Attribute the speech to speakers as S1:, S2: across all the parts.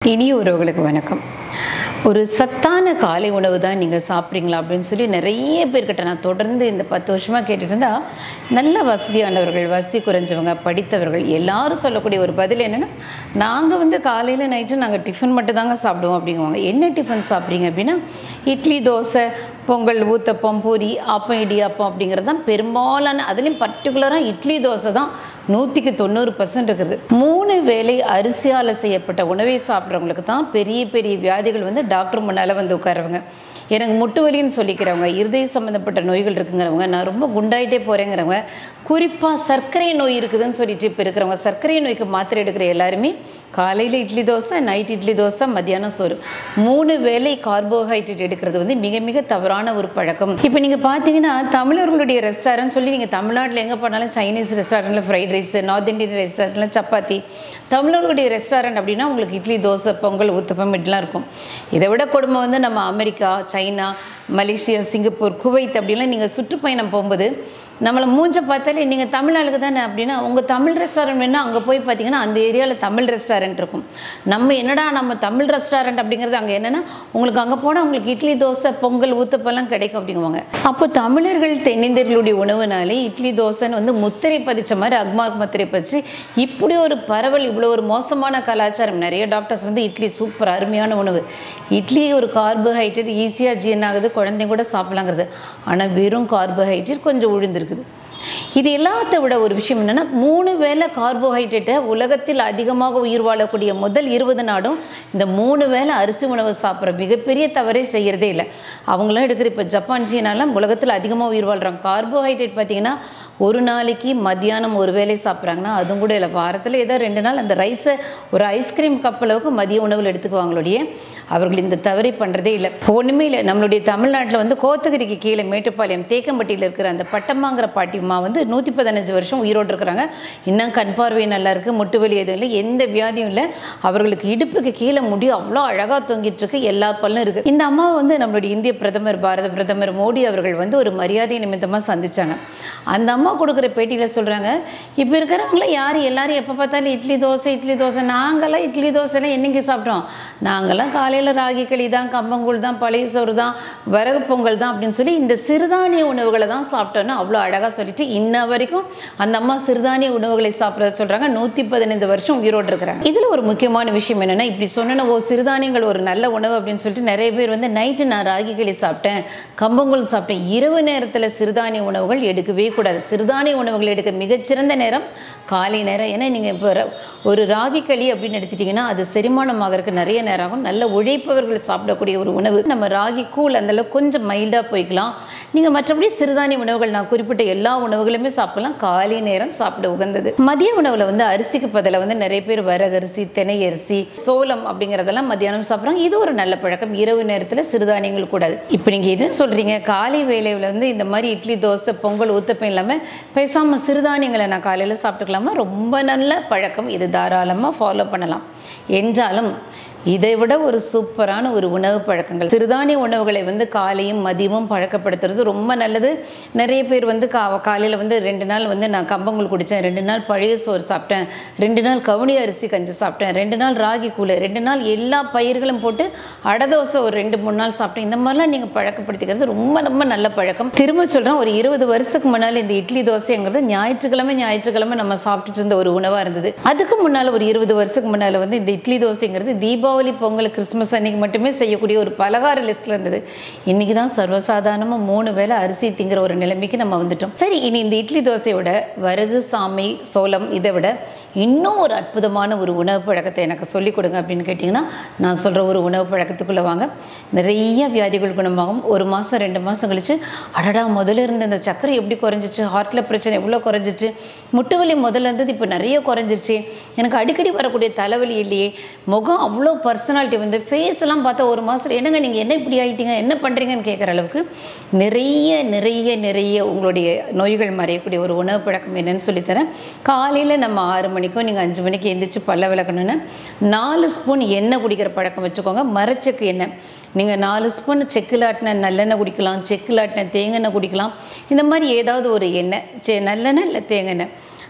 S1: இனிய உறவுகளுக்கு வணக்கம் ஒரு சத்தான காலை உணவு தான் நீங்கள் சாப்பிட்றீங்களா அப்படின்னு சொல்லி நிறைய பேர்கிட்ட நான் தொடர்ந்து இந்த பத்து வருஷமாக கேட்டுட்டு இருந்தா நல்ல வசதியானவர்கள் வசதி குறைஞ்சவங்க படித்தவர்கள் எல்லாரும் சொல்லக்கூடிய ஒரு பதில் என்னென்னா நாங்கள் வந்து காலையில் நைட்டு நாங்கள் டிஃபன் மட்டும் தாங்க சாப்பிடுவோம் அப்படிங்குவாங்க என்ன டிஃபன் சாப்பிட்றீங்க அப்படின்னா இட்லி தோசை பொங்கல் ஊத்தப்பம் பூரி ஆப்பம் இடியாப்பம் அப்படிங்கிறது தான் பெரும்பாலான அதுலேயும் பர்டிகுலராக இட்லி தோசை தான் நூற்றிக்கு தொண்ணூறு பர்சன்ட் இருக்குது மூணு வேளை அரிசியால் செய்யப்பட்ட உணவை சாப்பிட்றவங்களுக்கு தான் பெரிய பெரிய வியாதிகள் வந்து டாக்டர் முன்னால் வந்து உட்காருவங்க எனக்கு முட்டு வலின்னு சொல்லிக்கிறவங்க இருதய சம்மந்தப்பட்ட நோய்கள் இருக்குங்கிறவங்க நான் ரொம்ப குண்டாயிட்டே போகிறேங்கிறவங்க குறிப்பாக சர்க்கரை நோய் இருக்குதுன்னு சொல்லிட்டு இப்போ இருக்கிறவங்க சர்க்கரை நோய்க்கு மாத்திரை எடுக்கிற எல்லாருமே காலையில் இட்லி தோசை நைட் இட்லி தோசை மத்தியானம் சோறு மூணு வேளை கார்போஹைட்ரேட் எடுக்கிறது வந்து மிக மிக தவறான ஒரு பழக்கம் இப்போ நீங்கள் பார்த்தீங்கன்னா தமிழர்களுடைய ரெஸ்டாரண்ட் சொல்லி நீங்கள் தமிழ்நாட்டில் எங்கே போனாலும் சைனீஸ் ரெஸ்டாரண்ட்டில் ஃப்ரைட் ரைஸ் நார்த் இந்தியன் ரெஸ்டாரண்ட்டில் சப்பாத்தி தமிழர்களுடைய ரெஸ்டாரண்ட் அப்படின்னா உங்களுக்கு இட்லி தோசை பொங்கல் ஊத்தப்பம் இப்படிலாம் இருக்கும் இதை விட கொடுமை வந்து நம்ம America China Malaysia Singapore Kuwait அப்படிலாம் நீங்கள் சுற்றுப்பயணம் போகும்போது நம்மளை மூஞ்ச பார்த்தாலே நீங்கள் தமிழ் ஆளுக்கு தானே அப்படின்னா உங்கள் தமிழ் ரெஸ்டாரண்ட் வேணால் அங்கே போய் பார்த்தீங்கன்னா அந்த ஏரியாவில் தமிழ் ரெஸ்டாரண்ட் இருக்கும் நம்ம என்னடா நம்ம தமிழ் ரெஸ்டாரண்ட் அப்படிங்கிறது அங்கே என்னென்னா உங்களுக்கு அங்கே போனால் உங்களுக்கு இட்லி தோசை பொங்கல் ஊத்தப்பெல்லாம் கிடைக்கும் அப்படிங்குவாங்க அப்போ தமிழர்கள் தென்னிந்தியர்களுடைய உணவுனாலே இட்லி தோசைன்னு வந்து முத்திரை பதிச்ச மாதிரி அக்மார்க் முத்திரை பதிச்சு இப்படி ஒரு பரவல் இவ்வளோ ஒரு மோசமான கலாச்சாரம் நிறைய டாக்டர்ஸ் வந்து இட்லி சூப்பர் அருமையான உணவு இட்லி ஒரு கார்போஹைட்ரேட் ஈஸியாக ஜீரணம் ஆகுது குழந்தைங்க கூட சாப்பிடலாங்கிறது ஆனால் வெறும் கார்போஹைட்ரேட் கொஞ்சம் உழுந்திருக்குது இது எல்லாத்த விட ஒரு விஷயம் என்னென்னா மூணு வேளை கார்போஹைட்ரேட்டை உலகத்தில் அதிகமாக உயிர் வாழக்கூடிய முதல் இருபது நாடும் இந்த மூணு வேளை அரிசி உணவு சாப்பிட்ற மிகப்பெரிய தவறே செய்கிறதே இல்லை அவங்களாம் எடுக்கிற இப்போ ஜப்பான் சீனாலாம் உலகத்தில் அதிகமாக உயிர் வாழ்கிறாங்க கார்போஹைட்ரேட் பார்த்திங்கன்னா ஒரு நாளைக்கு மத்தியானம் ஒரு வேளை சாப்பிட்றாங்கன்னா அதுவும் கூட இல்லை வாரத்தில் ஏதோ ரெண்டு நாள் அந்த ரைஸை ஒரு ஐஸ்கிரீம் கப் அளவுக்கு மதிய உணவில் எடுத்துக்குவாங்களோடைய அவர்கள் இந்த தவறை பண்ணுறதே இல்லை ஒன்றுமே இல்லை நம்மளுடைய தமிழ்நாட்டில் வந்து கோத்தகிரிக்கு கீழே மேட்டுப்பாளையம் தேக்கம்பட்டியில் இருக்கிற அந்த பட்டம்மாங்கிற பாட்டியம்மா வந்து நூற்றி பதினஞ்சு வருஷம் உயிரோடு இருக்கிறாங்க இன்னும் கண் பார்வை நல்லா இருக்குது முட்டு வலி எதுவும் இல்லை எந்த வியாதியும் இல்லை அவர்களுக்கு இடுப்புக்கு கீழே முடி அவ்வளோ அழகாக தொங்கிட்டு இருக்கு எல்லா பல்லும் இருக்குது இந்த அம்மாவை வந்து நம்மளுடைய இந்திய பிரதமர் பாரத பிரதமர் மோடி அவர்கள் வந்து ஒரு மரியாதை நிமித்தமாக சந்திச்சாங்க அந்த அம்மா கொடுக்குற பேட்டியில் சொல்கிறாங்க இப்போ இருக்கிறவங்கள யார் எல்லாரும் எப்போ பார்த்தாலும் இட்லி தோசை இட்லி தோசை நாங்களாம் இட்லி தோசைலாம் என்னைக்கு சாப்பிட்டோம் நாங்களாம் காலையில் ராகி களி தான் கம்பங்கூழ் தான் பழைய சோறு தான் வரகு பொங்கல் தான் அப்படின்னு சொல்லி இந்த சிறுதானிய உணவுகளை தான் சாப்பிட்டோன்னு அவ்வளோ அழகாக சொல்லிட்டு இன்ன வரைக்கும் அந்த அம்மா சிறுதானிய உணவுகளை சாப்பிட்றத சொல்கிறாங்க நூற்றி பதினைந்து வருஷம் உயிரோடு இருக்கிறாங்க இதில் ஒரு முக்கியமான விஷயம் என்னென்னா இப்படி சொன்னா ஓ சிறுதானியங்கள் ஒரு நல்ல உணவு அப்படின்னு சொல்லிட்டு நிறைய பேர் வந்து நைட்டு நான் ராகி களி சாப்பிட்டேன் கம்பங்கூழ் சாப்பிட்டேன் இரவு நேரத்தில் சிறுதானிய உணவுகள் எடுக்கவே கூடாது சிறுதானிய உணவுகள் எடுக்க மிகச்சிறந்த நேரம் காலை நேரம் ஏன்னா நீங்கள் இப்போ ஒரு ராகி களி அப்படின்னு எடுத்துட்டிங்கன்னா அது செரிமானம் ஆகிறதுக்கு நிறைய நேரம் ஆகும் நல்ல உழைப்பவர்கள் சாப்பிடக்கூடிய ஒரு உணவு நம்ம ராகி கூழ் அந்தளவுக்கு கொஞ்சம் மைல்டாக போய்க்கலாம் நீங்கள் மற்றபடி சிறுதானிய உணவுகள் நான் குறிப்பிட்ட எல்லா உணவுகளுமே சாப்பிடலாம் காலை நேரம் சாப்பிட உகந்தது மதிய உணவில் வந்து அரிசிக்கு பதிலாக வந்து நிறைய பேர் வரகரிசி தினை அரிசி சோளம் அப்படிங்கிறதெல்லாம் மத்தியானம் சாப்பிட்றாங்க இது ஒரு நல்ல பழக்கம் இரவு நேரத்தில் சிறுதானியங்கள் கூடாது இப்போ நீங்கள் என்ன சொல்கிறீங்க காலை வேலையில் வந்து இந்த மாதிரி இட்லி தோசை பொங்கல் ஊத்தப்பம் இல்லாமல் பேசாமல் சிறுதானியங்களை நான் காலையில் சாப்பிட்டுக்கலாமா ரொம்ப நல்ல பழக்கம் இது தாராளமாக ஃபாலோ பண்ணலாம் என்றாலும் இதை விட ஒரு சூப்பரான ஒரு உணவு பழக்கங்கள் சிறுதானிய உணவுகளை வந்து காலையும் மதியமும் பழக்கப்படுத்துறது ரொம்ப நல்லது நிறைய பேர் வந்து கா காலையில் வந்து ரெண்டு நாள் வந்து நான் கம்பங்கூழ் குடித்தேன் ரெண்டு நாள் பழைய சோறு சாப்பிட்டேன் ரெண்டு நாள் கவுனி அரிசி கஞ்சி சாப்பிட்டேன் ரெண்டு நாள் ராகி கூழ் ரெண்டு நாள் எல்லா பயிர்களும் போட்டு அடதோசை ஒரு ரெண்டு மூணு நாள் சாப்பிட்டேன் இந்த மாதிரிலாம் நீங்கள் பழக்கப்படுத்திக்கிறது ரொம்ப ரொம்ப நல்ல பழக்கம் திரும்ப சொல்கிறேன் ஒரு இருபது வருஷத்துக்கு முன்னால் இந்த இட்லி தோசைங்கிறது ஞாயிற்றுக்கிழமை ஞாயிற்றுக்கிழமை நம்ம சாப்பிட்டுட்டு இருந்த ஒரு உணவாக இருந்தது அதுக்கு முன்னால் ஒரு இருபது வருஷத்துக்கு முன்னால் வந்து இந்த இட்லி தோசைங்கிறது தீபா தீபாவளி பொங்கல் கிறிஸ்மஸ் அன்னைக்கு மட்டுமே செய்யக்கூடிய ஒரு பலகார லிஸ்ட்டில் இருந்தது இன்றைக்கி தான் சர்வசாதாரணமாக மூணு வேளை அரிசி திங்கிற ஒரு நிலைமைக்கு நம்ம வந்துட்டோம் சரி இனி இந்த இட்லி தோசையோட வரகு சாமை சோளம் இதை விட இன்னும் ஒரு அற்புதமான ஒரு உணவு பழக்கத்தை எனக்கு சொல்லிக் கொடுங்க அப்படின்னு கேட்டிங்கன்னா நான் சொல்கிற ஒரு உணவு பழக்கத்துக்குள்ளே வாங்க நிறைய வியாதிகள் குணமாகும் ஒரு மாதம் ரெண்டு மாதம் கழித்து அடடா முதல்ல இருந்த இந்த சர்க்கரை எப்படி குறைஞ்சிச்சு ஹார்ட்டில் பிரச்சனை எவ்வளோ குறைஞ்சிச்சு முட்டு வலி முதல்ல இருந்தது இப்போ நிறைய குறைஞ்சிருச்சு எனக்கு அடிக்கடி வரக்கூடிய தலைவலி இல்லையே முகம் அவ்வளோ பர்சனாலிட்டி வந்து ஃபேஸ் எல்லாம் பார்த்தா ஒரு மாதத்தில் என்னங்க நீங்கள் என்ன இப்படி ஆகிட்டீங்க என்ன பண்ணுறீங்கன்னு கேட்குற அளவுக்கு நிறைய நிறைய நிறைய உங்களுடைய நோய்கள் மறையக்கூடிய ஒரு உணவு பழக்கம் என்னன்னு சொல்லித்தரேன் காலையில் நம்ம ஆறு மணிக்கும் நீங்கள் அஞ்சு மணிக்கு எந்திரிச்சு பல்ல விளக்கணுன்னு நாலு ஸ்பூன் எண்ணெய் குடிக்கிற பழக்கம் வச்சுக்கோங்க மரச்செக்கு எண்ணெய் நீங்கள் நாலு ஸ்பூன் செக்கில் ஆட்டின நல்லெண்ணெய் குடிக்கலாம் செக்கில் ஆட்டின தேங்காய் குடிக்கலாம் இந்த மாதிரி ஏதாவது ஒரு எண்ணெய் செ நல்லெண்ணெய் இல்லை தேங்காய் எண்ணெய்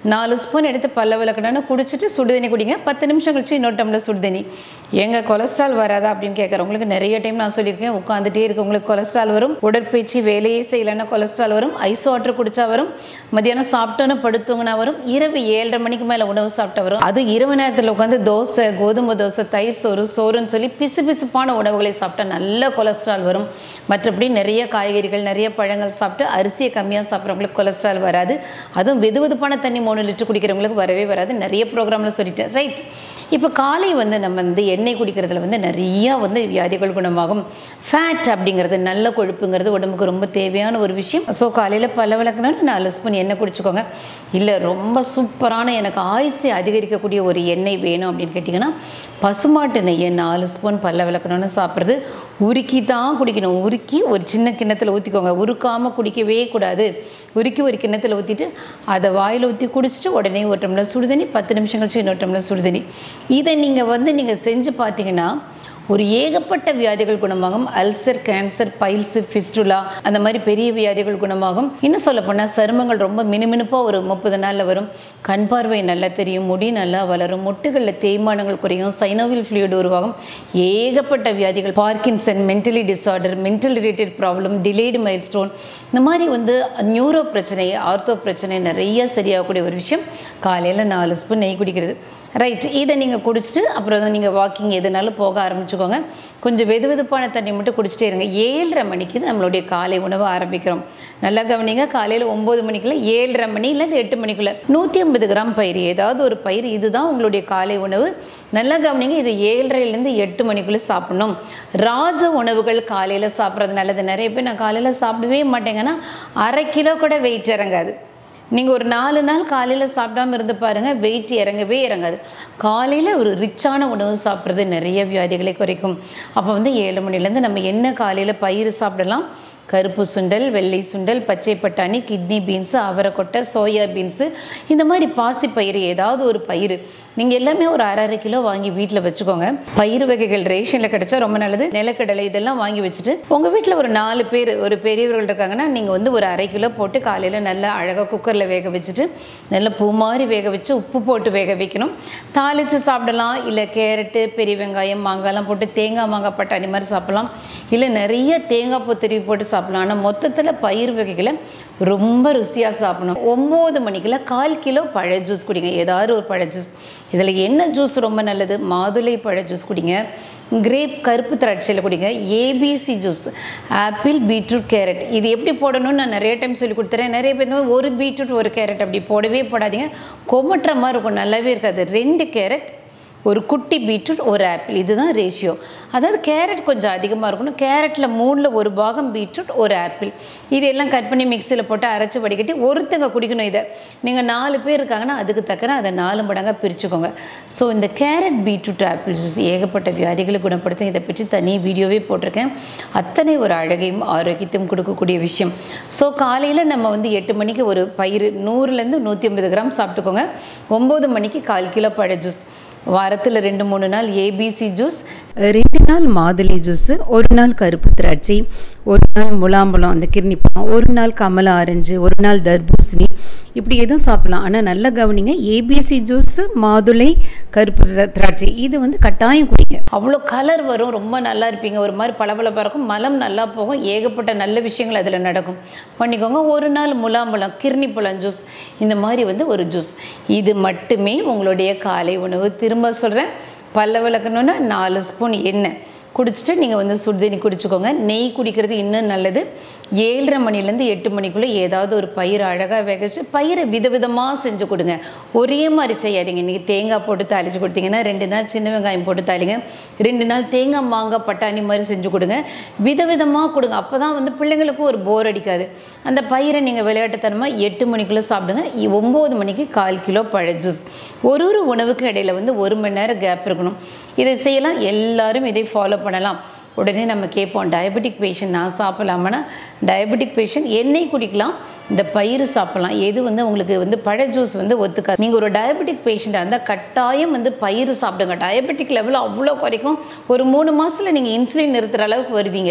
S1: நாலு ஸ்பூன் எடுத்து பல்ல விளக்கணும்னு குடிச்சிட்டு சுடுதண்ணி குடிங்க பத்து நிமிஷம் கழிச்சு இன்னொரு டம்ளர் சுடுதண்ணி ஏங்க கொலஸ்ட்ரால் வராதா அப்படின்னு கேட்குறவங்களுக்கு நிறைய டைம் நான் சொல்லியிருக்கேன் உட்காந்துட்டே இருக்கவங்களுக்கு கொலஸ்ட்ரால் வரும் உடற்பயிற்சி வேலையே செய்யலைன்னா கொலஸ்ட்ரால் வரும் ஐஸ் வாட்டர் குடிச்சா வரும் மதியானம் சாப்பிட்டோன்னு படுத்துவங்கன்னா வரும் இரவு ஏழரை மணிக்கு மேலே உணவு சாப்பிட்டா வரும் அதுவும் இரவு நேரத்தில் உட்காந்து தோசை கோதுமை தோசை தயிர் சோறு சோறுன்னு சொல்லி பிசு பிசுப்பான உணவுகளை சாப்பிட்டா நல்ல கொலஸ்ட்ரால் வரும் மற்றபடி நிறைய காய்கறிகள் நிறைய பழங்கள் சாப்பிட்டு அரிசியை கம்மியாக சாப்பிட்றவங்களுக்கு கொலஸ்ட்ரால் வராது அதுவும் வெது வெதுப்பான தண்ணி மூணு லிட்டர் குடிக்கிறவங்களுக்கு வரவே வராது நிறைய ப்ரோக்ராமில் சொல்லிட்டேன் ரைட் இப்போ காலை வந்து நம்ம வந்து எண்ணெய் குடிக்கிறதுல வந்து நிறைய வந்து வியாதிகள் குணமாகும் ஃபேட் அப்படிங்கிறது நல்ல கொழுப்புங்கிறது உடம்புக்கு ரொம்ப தேவையான ஒரு விஷயம் ஸோ காலையில் பல விளக்குனாலும் நாலு ஸ்பூன் எண்ணெய் குடிச்சுக்கோங்க இல்லை ரொம்ப சூப்பரான எனக்கு ஆயுசை அதிகரிக்கக்கூடிய ஒரு எண்ணெய் வேணும் அப்படின்னு கேட்டிங்கன்னா பசுமாட்டு நெய்யை நாலு ஸ்பூன் பல்ல விளக்கணும்னு சாப்பிட்றது உருக்கி தான் குடிக்கணும் உருக்கி ஒரு சின்ன கிண்ணத்தில் ஊற்றிக்கோங்க உருக்காமல் குடிக்கவே கூடாது உருக்கி ஒரு கிண்ணத்தில் ஊற்றிட்டு அதை வாயில் ஊற்றி குடிச்சிட்டு உடனே ஒரு டம்ளர் சுடுதண்ணி பத்து நிமிஷம் கழிச்சு இன்னொரு டம்ளர் சுடுதண்ணி இதை நீங்கள் வந்து நீங்கள் செஞ்சு பார்த்தீங்கன்னா ஒரு ஏகப்பட்ட வியாதிகள் குணமாகும் அல்சர் கேன்சர் பைல்ஸு ஃபிஸ்டுலா அந்த மாதிரி பெரிய வியாதிகள் குணமாகும் இன்னும் சொல்ல போனால் சருமங்கள் ரொம்ப மினுமினுப்பாக ஒரு முப்பது நாளில் வரும் கண் பார்வை நல்லா தெரியும் முடி நல்லா வளரும் முட்டுகளில் தேய்மானங்கள் குறையும் சைனோவில் ஃப்ளூயிட் உருவாகும் ஏகப்பட்ட வியாதிகள் Parkinson mentally disorder mental related problem delayed milestone இந்த மாதிரி வந்து நியூரோ பிரச்சனை ஆர்த்தோ பிரச்சனை நிறைய சரியாகக்கூடிய ஒரு விஷயம் காலையில் நாலு ஸ்பூன் நெய் குடிக்கிறது ரைட் இதை நீங்கள் குடிச்சிட்டு அப்புறம் நீங்கள் வாக்கிங் எதுனாலும் போக ஆரம்பிச்சுக்கோங்க கொஞ்சம் வெது வெதுப்பான தண்ணி மட்டும் குடிச்சிட்டே இருங்க ஏழரை மணிக்கு நம்மளுடைய காலை உணவை ஆரம்பிக்கிறோம் நல்லா கவனிங்க காலையில் ஒம்பது மணிக்குள்ள ஏழரை மணிலேருந்து எட்டு மணிக்குள்ள நூற்றி ஐம்பது கிராம் பயிர் ஏதாவது ஒரு பயிர் இதுதான் உங்களுடைய காலை உணவு நல்லா கவனிங்க இது ஏழரைலேருந்து எட்டு மணிக்குள்ளே சாப்பிடணும் ராஜ உணவுகள் காலையில் சாப்பிட்றது நல்லது நிறைய பேர் நான் காலையில் சாப்பிடவே மாட்டேங்கன்னா அரை கிலோ கூட வெயிட் இறங்காது நீங்கள் ஒரு நாலு நாள் காலையில் சாப்பிடாம இருந்து பாருங்கள் வெயிட் இறங்கவே இறங்காது காலையில் ஒரு ரிச்சான உணவு சாப்பிட்றது நிறைய வியாதிகளை குறைக்கும் அப்போ வந்து ஏழு மணிலேருந்து நம்ம என்ன காலையில் பயிர் சாப்பிடலாம் கருப்பு சுண்டல் வெள்ளை சுண்டல் பச்சை பட்டாணி கிட்னி பீன்ஸு அவரைக்கொட்டை சோயா பீன்ஸு இந்த மாதிரி பாசி பயிர் ஏதாவது ஒரு பயிர் நீங்கள் எல்லாமே ஒரு அரை அரை கிலோ வாங்கி வீட்டில் வச்சுக்கோங்க பயிர் வகைகள் ரேஷனில் கிடைச்சா ரொம்ப நல்லது நிலக்கடலை இதெல்லாம் வாங்கி வச்சுட்டு உங்கள் வீட்டில் ஒரு நாலு பேர் ஒரு பெரியவர்கள் இருக்காங்கன்னா நீங்கள் வந்து ஒரு அரை கிலோ போட்டு காலையில் நல்லா அழகாக குக்கரில் வேக வச்சுட்டு நல்லா பூ மாதிரி வேக வச்சு உப்பு போட்டு வேக வைக்கணும் தாளித்து சாப்பிடலாம் இல்லை கேரட்டு பெரிய வெங்காயம் மாங்காய்லாம் போட்டு தேங்காய் மாங்காய் பட்டாணி மாதிரி சாப்பிடலாம் இல்லை நிறைய தேங்காய் பூ திருவி போட்டு சாப்பிடலாம் ஆனால் மொத்தத்தில் பயிர் வகைகளை ரொம்ப ருசியாக சாப்பிடணும் ஒம்பது மணிக்குள்ள கால் கிலோ பழ ஜூஸ் குடிங்க ஏதாவது ஒரு பழ ஜூஸ் இதில் என்ன ஜூஸ் ரொம்ப நல்லது மாதுளை பழ ஜூஸ் குடிங்க கிரேப் கருப்பு திராட்சையில் குடிங்க ABC juice apple beetroot carrot இது எப்படி போடணும்னு நான் நிறைய டைம் சொல்லி கொடுத்துறேன் நிறைய பேர் இந்த மாதிரி ஒரு பீட்ரூட் ஒரு கேரட் அப்படி போடவே போடாதீங்க கொமட்டுற மாதிரி இருக்கும் நல்லாவே இருக்காது ரெண்டு கேரட் ஒரு குட்டி பீட்ரூட் ஒரு ஆப்பிள் இதுதான் ரேஷியோ அதாவது கேரட் கொஞ்சம் அதிகமாக இருக்கணும் கேரட்டில் மூணில் ஒரு பாகம் பீட்ரூட் ஒரு ஆப்பிள் இதெல்லாம் கட் பண்ணி மிக்சியில் போட்டு அரைச்சி வடிகட்டி ஒருத்தங்க குடிக்கணும் இதை நீங்கள் நாலு பேர் இருக்காங்கன்னா அதுக்கு தக்கன அதை நாலு மடங்காக பிரிச்சுக்கோங்க ஸோ இந்த கேரட் பீட்ரூட் ஆப்பிள் ஜூஸ் ஏகப்பட்ட வியாதிகளை குணப்படுத்தும் இதை பற்றி தனி வீடியோவே போட்டிருக்கேன் அத்தனை ஒரு அழகையும் ஆரோக்கியத்தையும் கொடுக்கக்கூடிய விஷயம் ஸோ காலையில் நம்ம வந்து எட்டு மணிக்கு ஒரு பயிர் நூறுலேருந்து நூற்றி ஐம்பது கிராம் சாப்பிட்டுக்கோங்க ஒம்பது மணிக்கு கால் கிலோ பழ ஜூஸ் வாரத்தில் ரெண்டு மூணு நாள் ஏபிசி ஜூஸ் ரெண்டு நாள் மாதுளை ஜூஸு ஒரு நாள் கருப்பு திராட்சை ஒரு நாள் முலாம்பழம் அந்த கிர்னி பழம் ஒரு நாள் கமலா ஆரஞ்சு ஒரு நாள் தர்பூசணி இப்படி எதுவும் சாப்பிடலாம் ஆனால் நல்ல கவனிங்க ஏபிசி ஜூஸு மாதுளை கருப்பு திரா- திராட்சை இது வந்து கட்டாயம் குடிங்க அவ்வளோ கலர் வரும் ரொம்ப நல்லா இருப்பீங்க ஒரு மாதிரி பளபளப்பாக இருக்கும் மலம் நல்லா போகும் ஏகப்பட்ட நல்ல விஷயங்கள் அதில் நடக்கும் பண்ணிக்கோங்க ஒரு நாள் முலாம்பழம் கிர்னி பழம் ஜூஸ் இந்த மாதிரி வந்து ஒரு ஜூஸ் இது மட்டுமே உங்களுடைய காலை உணவு திரும்ப சொல்கிறேன் பல்ல விளக்கணுன்னா நாலு ஸ்பூன் எண்ணெய் குடிச்சிட்டு நீங்கள் வந்து சுடுதண்ணி குடிச்சுக்கோங்க நெய் குடிக்கிறது இன்னும் நல்லது ஏழரை மணிலேருந்து எட்டு மணிக்குள்ளே ஏதாவது ஒரு பயிர் அழகாக வேக வச்சு பயிரை விதவிதமாக செஞ்சு கொடுங்க ஒரே மாதிரி செய்யாதீங்க இன்றைக்கி தேங்காய் போட்டு தாளித்து கொடுத்தீங்கன்னா ரெண்டு நாள் சின்ன வெங்காயம் போட்டு தாளிங்க ரெண்டு நாள் தேங்காய் மாங்காய் பட்டாணி மாதிரி செஞ்சு கொடுங்க விதவிதமாக கொடுங்க அப்போ தான் வந்து பிள்ளைங்களுக்கும் ஒரு போர் அடிக்காது அந்த பயிரை நீங்கள் விளையாட்டுத்தனமாக எட்டு மணிக்குள்ளே சாப்பிடுங்க இ- ஒம்பது மணிக்கு கால் கிலோ பழ ஜூஸ் ஒரு ஒரு உணவுக்கும் இடையில வந்து ஒரு மணி நேரம் கேப் இருக்கணும் இதை செய்யலாம் எல்லாரும் இதை ஃபாலோ பண்ணலாம் உடனே நம்ம கேட்போம் டயபெட்டிக் பேஷண்ட் நான் சாப்பிடலாமான்னா டயபெட்டிக் பேஷண்ட் எண்ணெய் குடிக்கலாம் இந்த பயிர் சாப்பிடலாம் எது வந்து உங்களுக்கு வந்து பழ ஜூஸ் வந்து ஒத்துக்காது நீங்கள் ஒரு டயபெட்டிக் பேஷண்ட்டாக இருந்தால் கட்டாயம் வந்து பயிர் சாப்பிடுங்க டயபெட்டிக் லெவல் அவ்வளோ குறைக்கும் ஒரு மூணு மாதத்தில் நீங்கள் இன்சுலின் நிறுத்துகிற அளவுக்கு வருவீங்க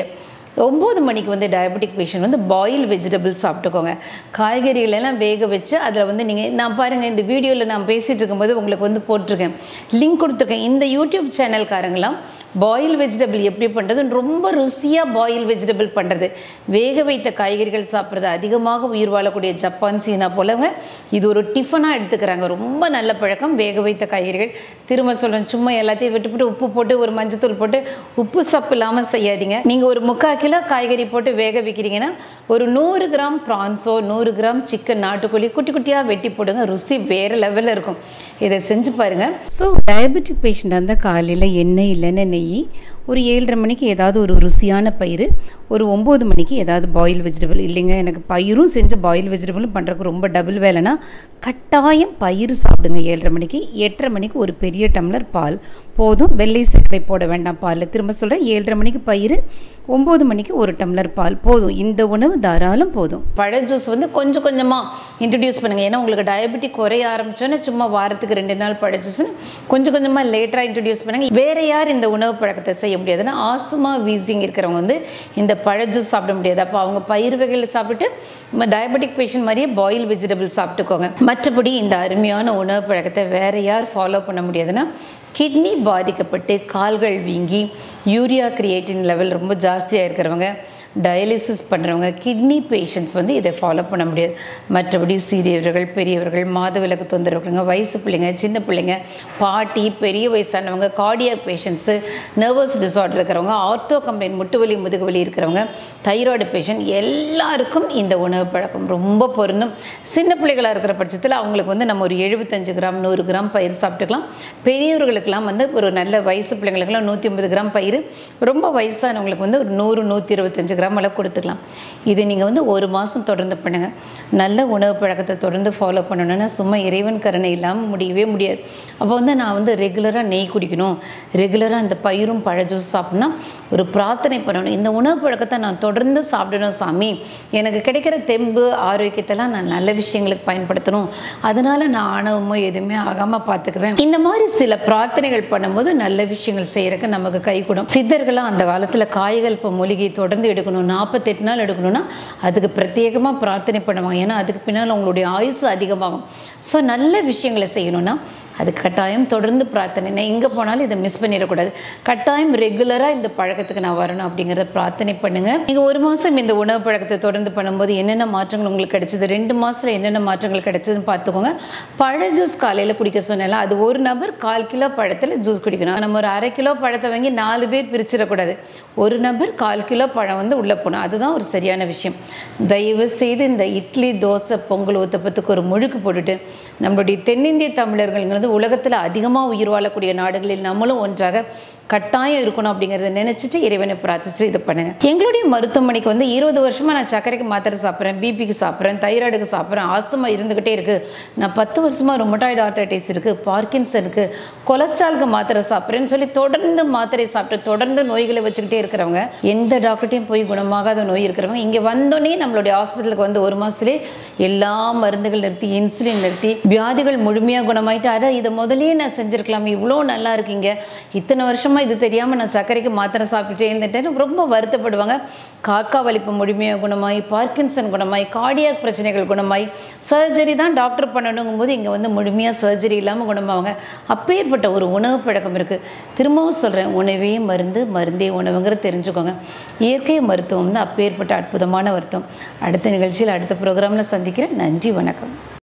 S1: ஒம்பது மணிக்கு வந்து டயபெட்டிக் பேஷண்ட் வந்து பாயில் வெஜிடபிள்ஸ் சாப்பிட்டுக்கோங்க காய்கறிகள் எல்லாம் வேக வச்சு அதில் வந்து நீங்கள் நான் பாருங்கள் இந்த வீடியோவில் நான் பேசிகிட்டு இருக்கும்போது உங்களுக்கு வந்து போட்டிருக்கேன் லிங்க் கொடுத்துருக்கேன் இந்த யூடியூப் சேனல்காரங்களாம் பாயில் வெஜிடபிள் எப்படி பண்ணுறது ரொம்ப ருசியாக பாயில் வெஜிடபிள் பண்ணுறது வேக வைத்த காய்கறிகள் சாப்பிட்றது அதிகமாக உயிர் வாழக்கூடிய ஜப்பான் சீனா போலவங்க இது ஒரு டிஃபனாக எடுத்துக்கிறாங்க ரொம்ப நல்ல பழக்கம் வேக வைத்த காய்கறிகள் திரும்ப சொல்கிறேன் சும்மா எல்லாத்தையும் விட்டுவிட்டு உப்பு போட்டு ஒரு மஞ்சத்தூள் போட்டு உப்பு சப்பு இல்லாமல் செய்யாதீங்க நீங்கள் ஒரு முக்கால் கிலோ காய்கறி போட்டு வேக வைக்கிறீங்கன்னா ஒரு நூறு கிராம் ப்ரான்ஸோ நூறு கிராம் சிக்கன் நாட்டுக்கோழி குட்டி குட்டியாக வெட்டி போடுங்க ருசி வேறு லெவலில் இருக்கும் இதை செஞ்சு பாருங்கள் ஸோ டயபெட்டிக் பேஷண்ட் அந்த காலையில் எண்ணெய் இல்லைன்னு நெய் ஒரு ஏழரை மணிக்கு ஏதாவது ஒரு ருசியான பயிர் ஒரு ஒம்பது மணிக்கு ஏதாவது பாயில் வெஜிடபிள் இல்லைங்க எனக்கு பயிரும் செஞ்சு பாயில் வெஜிடபிளும் பண்ணுறதுக்கு ரொம்ப டபுள் வேலைனா கட்டாயம் பயிர் சாப்பிடுங்க ஏழரை மணிக்கு எட்டரை மணிக்கு ஒரு பெரிய டம்ளர் பால் போதும் வெள்ளை சர்க்கரை போட வேண்டாம் பாலில் திரும்ப சொல்கிறேன் ஏழரை மணிக்கு பயிர் ஒம்பது மணிக்கு ஒரு டம்ளர் பால் போதும் இந்த உணவு தாராளம் போதும் பழ ஜூஸ் வந்து கொஞ்சம் கொஞ்சமாக இன்ட்ரடியூஸ் பண்ணுங்கள் ஏன்னா உங்களுக்கு டயபெட்டிக் குறைய ஆரம்பிச்சோன்னே சும்மா வாரத்துக்கு ரெண்டு நாள் பழ ஜூஸ் கொஞ்சம் கொஞ்சமாக லேட்டராக இன்ட்ரடியூஸ் பண்ணுங்கள் வேறு யார் இந்த உணவு பழக்கத்தை செய்ய முடியாதுன்னா ஆஸ்துமா வீசிங் இருக்கிறவங்க வந்து இந்த பழ ஜூஸ் சாப்பிட முடியாது அப்போ அவங்க பயிர் வகையில் சாப்பிட்டுட்டு டயபெட்டிக் பேஷண்ட் மாதிரியே பாயில் வெஜிடபிள் சாப்பிட்டுக்கோங்க மற்றபடி இந்த அருமையான உணவு பழக்கத்தை வேறு யார் ஃபாலோ பண்ண முடியாதுன்னா கிட்னி பாதிக்கப்பட்டு கால்கள் வீங்கி யூரியா கிரியேட்டின் லெவல் ரொம்ப ஜாஸ்தியாக இருக்கிறவங்க டயாலிசிஸ் பண்ணுறவங்க கிட்னி பேஷண்ட்ஸ் வந்து இதை ஃபாலோ பண்ண முடியாது மற்றபடி சிறியவர்கள் பெரியவர்கள் மாதவிலக்கு தொந்தரவுங்க வயசு பிள்ளைங்க சின்ன பிள்ளைங்க பாட்டி பெரிய வயசானவங்க கார்டியாக் பேஷண்ட்ஸு நர்வஸ் டிசார்டர் இருக்கிறவங்க ஆர்த்தோ கம்ப்ளைண்ட் முட்டுவலி முதுகுவலி இருக்கிறவங்க தைராய்டு பேஷண்ட் எல்லாருக்கும் இந்த உணவு பழக்கம் ரொம்ப பொருந்தும் சின்ன பிள்ளைகளாக இருக்கிற பட்சத்தில் அவங்களுக்கு வந்து நம்ம ஒரு எழுபத்தஞ்சு கிராம் நூறு கிராம் பயிர் சாப்பிட்டுக்கலாம் பெரியவர்களுக்கெல்லாம் வந்து ஒரு நல்ல வயசு பிள்ளைங்களுக்கெல்லாம் நூற்றி ஐம்பது கிராம் பயிர் ரொம்ப வயசானவங்களுக்கு வந்து ஒரு நூறு நூற்றி இருபத்தஞ்சு கிராம் அளவு கொடுத்துக்கலாம் இது நீங்கள் வந்து ஒரு மாதம் தொடர்ந்து பண்ணுங்கள் நல்ல உணவு பழக்கத்தை தொடர்ந்து ஃபாலோ பண்ணணுன்னா சும்மா இறைவன் கருணை இல்லாமல் முடியவே முடியாது அப்போ வந்து நான் வந்து ரெகுலராக நெய் குடிக்கணும் ரெகுலராக இந்த பயிரும் பழ ஜூஸ் சாப்பிட்னா ஒரு பிரார்த்தனை பண்ணணும் இந்த உணவு பழக்கத்தை நான் தொடர்ந்து சாப்பிடணும் சாமி எனக்கு கிடைக்கிற தெம்பு ஆரோக்கியத்தெல்லாம் நான் நல்ல விஷயங்களுக்கு பயன்படுத்தணும் அதனால நான் ஆணவமோ எதுவுமே ஆகாமல் பார்த்துக்குவேன் இந்த மாதிரி சில பிரார்த்தனைகள் பண்ணும்போது நல்ல விஷயங்கள் செய்யறதுக்கு நமக்கு கை கூடும் சித்தர்கள்லாம் அந்த காலத்தில் காய்கள் இப்போ மூலிகை தொடர்ந்து எடுக்கணும் நாற்பத்தெட்டு நாள் எடுக்கணும்னா அதுக்கு பிரத்யேகமாக பிரார்த்தனை பண்ணுவாங்க ஏன்னா அதுக்கு பின்னால் உங்களுடைய ஆயுசு அதிகமாகும் ஸோ நல்ல விஷயங்களை செய்யணும்னா அது கட்டாயம் தொடர்ந்து பிரார்த்தனை நான் எங்கே போனாலும் இதை மிஸ் பண்ணிடக்கூடாது கட்டாயம் ரெகுலராக இந்த பழக்கத்துக்கு நான் வரணும் அப்படிங்கிறத பிரார்த்தனை பண்ணுங்கள் நீங்கள் ஒரு மாதம் இந்த உணவு பழக்கத்தை தொடர்ந்து பண்ணும்போது என்னென்ன மாற்றங்கள் உங்களுக்கு கிடைச்சது ரெண்டு மாதத்தில் என்னென்ன மாற்றங்கள் கிடைச்சதுன்னு பார்த்துக்கோங்க பழ ஜூஸ் காலையில் குடிக்க சொன்னால அது ஒரு நபர் கால் கிலோ பழத்தில் ஜூஸ் குடிக்கணும் நம்ம ஒரு அரை கிலோ பழத்தை வாங்கி நாலு பேர் பிரிச்சிடக்கூடாது ஒரு நபர் கால் கிலோ பழம் வந்து உள்ளே போகணும் அதுதான் ஒரு சரியான விஷயம் தயவு செய்து இந்த இட்லி தோசை பொங்கல் ஊத்தப்பத்துக்கு ஒரு முழுக்கு போட்டுட்டு நம்மளுடைய தென்னிந்திய தமிழர்கள்ங்கிறது உலகத்தில் அதிகமாக உயிர் வாழக்கூடிய நாடுகளில் நம்மளும் ஒன்றாக கட்டாயம் இருக்கணும் அப்படிங்கிறத நினச்சிட்டு இறைவனை பிரார்த்திச்சு இது பண்ணுங்கள் எங்களுடைய மருத்துவமனைக்கு வந்து இருபது வருஷமாக நான் சர்க்கரைக்கு மாத்திரை சாப்பிட்றேன் பிபிக்கு சாப்பிட்றேன் தைராய்டுக்கு சாப்பிட்றேன் ஆஸ்துமா இருந்துக்கிட்டே இருக்குது நான் பத்து வருஷமாக ரொமட்டாய்டு ஆர்த்தரைட்டிஸ் இருக்குது பார்க்கின்சனுக்கு கொலஸ்ட்ராலுக்கு மாத்திரை சாப்பிட்றேன்னு சொல்லி தொடர்ந்து மாத்திரை சாப்பிட்டு தொடர்ந்து நோய்களை வச்சுக்கிட்டே இருக்கிறவங்க எந்த டாக்டர்ட்டையும் போய் குணமாகாத நோய் இருக்கிறவங்க இங்கே வந்தோடனே நம்மளுடைய ஹாஸ்பிட்டலுக்கு வந்து ஒரு மாதத்துலேயே எல்லா மருந்துகள் நிறுத்தி இன்சுலின் நிறுத்தி வியாதிகள் முழுமையாக குணமாயிட்டு அதை இதை முதல்லயே நான் செஞ்சுருக்கலாம் இவ்வளோ நல்லா இருக்கீங்க இத்தனை வருஷமாக இது தெரியாமல் நான் சர்க்கரைக்கு மாத்திரை சாப்பிட்டுட்டே இருந்துட்டேன்னு ரொம்ப வருத்தப்படுவாங்க காக்கா வலிப்பு முழுமையாக குணமாய் பார்க்கின்சன் குணமாய் கார்டியாக் பிரச்சனைகள் குணமாய் சர்ஜரி தான் டாக்டர் பண்ணணுங்கும் போது இங்கே வந்து முழுமையாக சர்ஜரி இல்லாமல் குணமாவாங்க அப்பேற்பட்ட ஒரு உணவு பழக்கம் இருக்குது திரும்பவும் சொல்கிறேன் உணவே மருந்து மருந்தே உணவுங்கிறது தெரிஞ்சுக்கோங்க இயற்கை மருத்துவம் வந்து அப்பேற்பட்ட அற்புதமான மருத்துவம் அடுத்த நிகழ்ச்சியில் அடுத்த ப்ரோக்ராமில் சந்திக்கிறேன் நன்றி வணக்கம்